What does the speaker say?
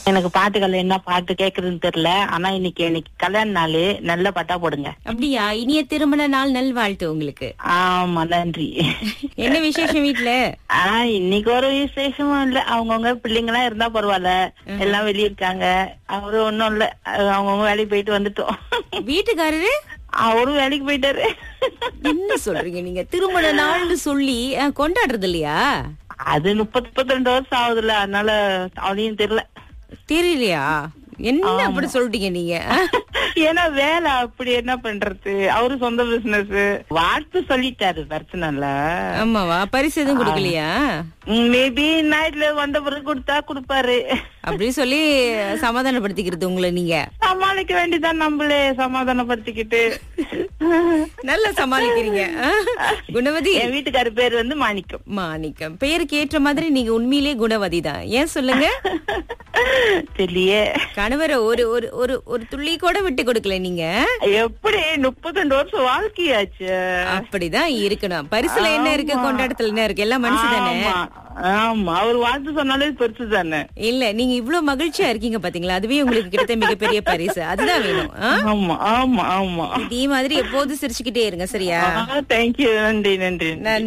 எனக்கு பாட்டுகள் என்ன பாட்டு கேக்குறதுன்னு தெரியல ஆனா இன்னைக்கு இன்னைக்கு கல்யாண நாள் நல்ல பாட்டா போடுங்க அப்படியா இனிய திருமண நாள் நல்வாழ்த்து உங்களுக்கு ஆமா நன்றி என்ன விசேஷம் வீட்ல ஆனா இன்னைக்கு ஒரு விசேஷமும் இல்ல அவங்கவுங்க பிள்ளைங்க எல்லாம் இருந்தா பரவாயில்ல எல்லாம் வெளிய இருக்காங்க அவரு ஒண்ணும் இல்ல அவங்கவுங்க வேலைக்கு போயிட்டு வந்துட்டோம் வீட்டுக்காரரு அவரும் வேலைக்கு போயிட்டாரு என்ன சொல்றீங்க நீங்க திருமண நாள்னு சொல்லி அஹ், கொண்டாடுறது இல்லையா அது முப்பத்தி முப்பத்தி ரெண்டு வருஷம் ஆகுதுல்ல அதனால அவனையும் தெரியல தெரியலையா என்ன அப்படி சொல்லிட்டீங்க நீங்க அஹ்? ஏன்னா வேலை அப்படி என்ன பண்றது அவரு சொந்த பிசினஸ் வாழ்த்து சொல்லிட்டாரு பிரச்சனை இல்ல ஆமாவா பரிசு எதுவும் கொடுக்கலையா மேபி நைட்ல வந்த பிறகு கொடுத்தா கொடுப்பாரு அப்படி சொல்லி சமாதானப்படுத்திக்கிறது உங்களை நீங்க சமாளிக்க வேண்டியதான் நம்மளே சமாதானப்படுத்திக்கிட்டு நல்லா சமாளிக்கிறீங்க அஹ்? குணவதி என் வீட்டுக்காரு பேர் வந்து மாணிக்கம் மாணிக்கம் பெயருக்கு ஏற்ற மாதிரி நீங்க உண்மையிலே குணவதி தான் ஏன் சொல்லுங்க தெரியலையே கணவரை ஒரு ஒரு ஒரு ஒரு துள்ளி கூட விட்டு கொடுக்கல நீங்க எப்படி முப்பத்தி ரெண்டு வருஷம் வாழ்க்கையாச்சு அப்படிதான் இருக்கணும் பரிசுல என்ன இருக்கு கொண்டாடத்துல என்ன இருக்கு எல்லாம் மனுஷன் தானே ஆமா ஆமா அவர் வாழ்த்து சொன்னாலே பெருசு தானே இல்ல நீங்க இவ்வளவு மகிழ்ச்சியா இருக்கீங்க பாத்தீங்களா அதுவே உங்களுக்கு கிடைத்த மிகப்பெரிய பரிசு அதுதான் வேணும் ஆ? ஆமா ஆமா ஆமா இதே மாதிரி எப்போதும் சிரிச்சுக்கிட்டே இருங்க சரியா தேங்க்யூ நன்றி நன்றி நன்றி